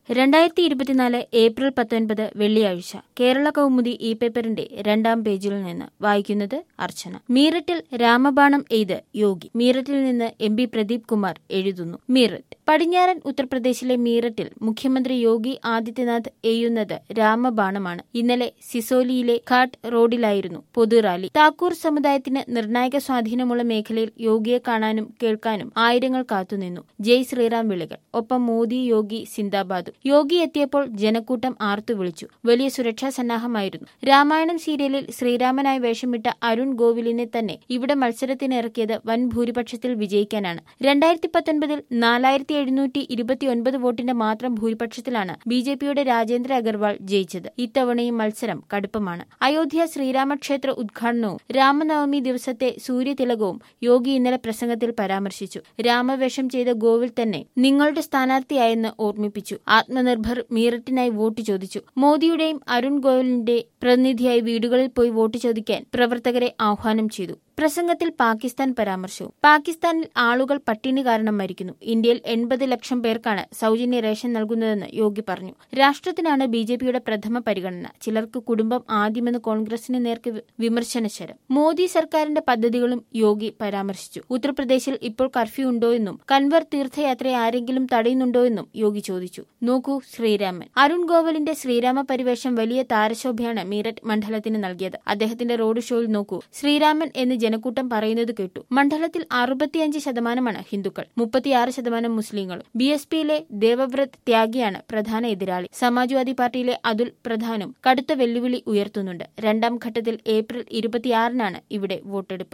രണ്ടായിരത്തി ഇരുപത്തിനാല് ഏപ്രിൽ പത്തൊൻപത് വെള്ളിയാഴ്ച കേരള കൗമുദി ഇ പേപ്പറിന്റെ രണ്ടാം പേജിൽ നിന്ന് വായിക്കുന്നത് അർച്ചന മീററ്റിൽ രാമബാണം എയ്ത് യോഗി മീററ്റിൽ നിന്ന് എം പി പ്രദീപ് കുമാർ എഴുതുന്നു മീററ്റ് പടിഞ്ഞാറൻ ഉത്തർപ്രദേശിലെ മീററ്റിൽ മുഖ്യമന്ത്രി യോഗി ആദിത്യനാഥ് എയ്യുന്നത് രാമബാണമാണ് ഇന്നലെ സിസോലിയിലെ ഘാട്ട് റോഡിലായിരുന്നു പൊതു റാലി താക്കൂർ സമുദായത്തിന് നിർണായക സ്വാധീനമുള്ള മേഖലയിൽ യോഗിയെ കാണാനും കേൾക്കാനും ആയിരങ്ങൾ കാത്തുനിന്നു ജയ് ശ്രീറാം വിളികൾ ഒപ്പം മോദി യോഗി സിന്ദാബാദും യോഗി എത്തിയപ്പോൾ ജനക്കൂട്ടം ആർത്തു വിളിച്ചു വലിയ സുരക്ഷാ സന്നാഹമായിരുന്നു രാമായണം സീരിയലിൽ ശ്രീരാമനായി വേഷമിട്ട അരുൺ ഗോവിലിനെ തന്നെ ഇവിടെ മത്സരത്തിനിറക്കിയത് വൻ ഭൂരിപക്ഷത്തിൽ വിജയിക്കാനാണ് രണ്ടായിരത്തി പത്തൊൻപതിൽ നാലായിരത്തി എഴുന്നൂറ്റി ഇരുപത്തിയൊൻപത് വോട്ടിന്റെ മാത്രം ഭൂരിപക്ഷത്തിലാണ് ബി ജെ പിയുടെ രാജേന്ദ്ര അഗർവാൾ ജയിച്ചത് ഇത്തവണയും മത്സരം കടുപ്പമാണ് അയോധ്യ ശ്രീരാമക്ഷേത്ര ഉദ്ഘാടനവും രാമനവമി ദിവസത്തെ സൂര്യതിലകവും യോഗി ഇന്നലെ പ്രസംഗത്തിൽ പരാമർശിച്ചു രാമവേഷം ചെയ്ത ഗോവിൽ തന്നെ നിങ്ങളുടെ സ്ഥാനാർത്ഥിയായെന്ന് ഓർമ്മിപ്പിച്ചു ആത്മനിർഭർ മീററ്റിനായി വോട്ട് ചോദിച്ചു മോദിയുടെയും അരുൺ ഗോയലിന്റെ പ്രതിനിധിയായി വീടുകളിൽ പോയി വോട്ട് ചോദിക്കാൻ പ്രവർത്തകരെ ആഹ്വാനം ചെയ്തു പ്രസംഗത്തിൽ പാകിസ്ഥാൻ പരാമർശവും പാകിസ്ഥാനിൽ ആളുകൾ പട്ടിണി കാരണം മരിക്കുന്നു ഇന്ത്യയിൽ എൺപത് ലക്ഷം പേർക്കാണ് സൗജന്യ റേഷൻ നൽകുന്നതെന്ന് യോഗി പറഞ്ഞു രാഷ്ട്രത്തിനാണ് ബി ജെ പിയുടെ പ്രഥമ പരിഗണന ചിലർക്ക് കുടുംബം ആദ്യമെന്ന് കോൺഗ്രസിന് നേർക്ക് വിമർശനശരം മോദി സർക്കാരിന്റെ പദ്ധതികളും യോഗി പരാമർശിച്ചു ഉത്തർപ്രദേശിൽ ഇപ്പോൾ കർഫ്യൂ ഉണ്ടോ എന്നും കൻവർ തീർത്ഥയാത്രയെ ആരെങ്കിലും തടയുന്നുണ്ടോ എന്നും യോഗി ചോദിച്ചു നോക്കൂ ശ്രീരാമൻ അരുൺ ഗോവലിന്റെ ശ്രീരാമ പരിവേഷം വലിയ താരശോഭയാണ് മീററ്റ് മണ്ഡലത്തിന് നൽകിയത് അദ്ദേഹത്തിന്റെ റോഡ് ഷോയിൽ നോക്കൂ ശ്രീരാമൻ എന്ന് ജനക്കൂട്ടം പറയുന്നത് കേട്ടു മണ്ഡലത്തിൽ അറുപത്തിയഞ്ച് ശതമാനമാണ് ഹിന്ദുക്കൾ മുപ്പത്തിയാറ് ശതമാനം മുസ്ലിങ്ങളും ബി എസ് പിയിലെ ദേവവ്രത് ത്യാഗിയാണ് പ്രധാന എതിരാളി സമാജ്വാദി പാർട്ടിയിലെ അതുൽ പ്രധാനും കടുത്ത വെല്ലുവിളി ഉയർത്തുന്നുണ്ട് രണ്ടാം ഘട്ടത്തിൽ ഏപ്രിൽ ഇരുപത്തിയാറിനാണ് ഇവിടെ വോട്ടെടുപ്പ്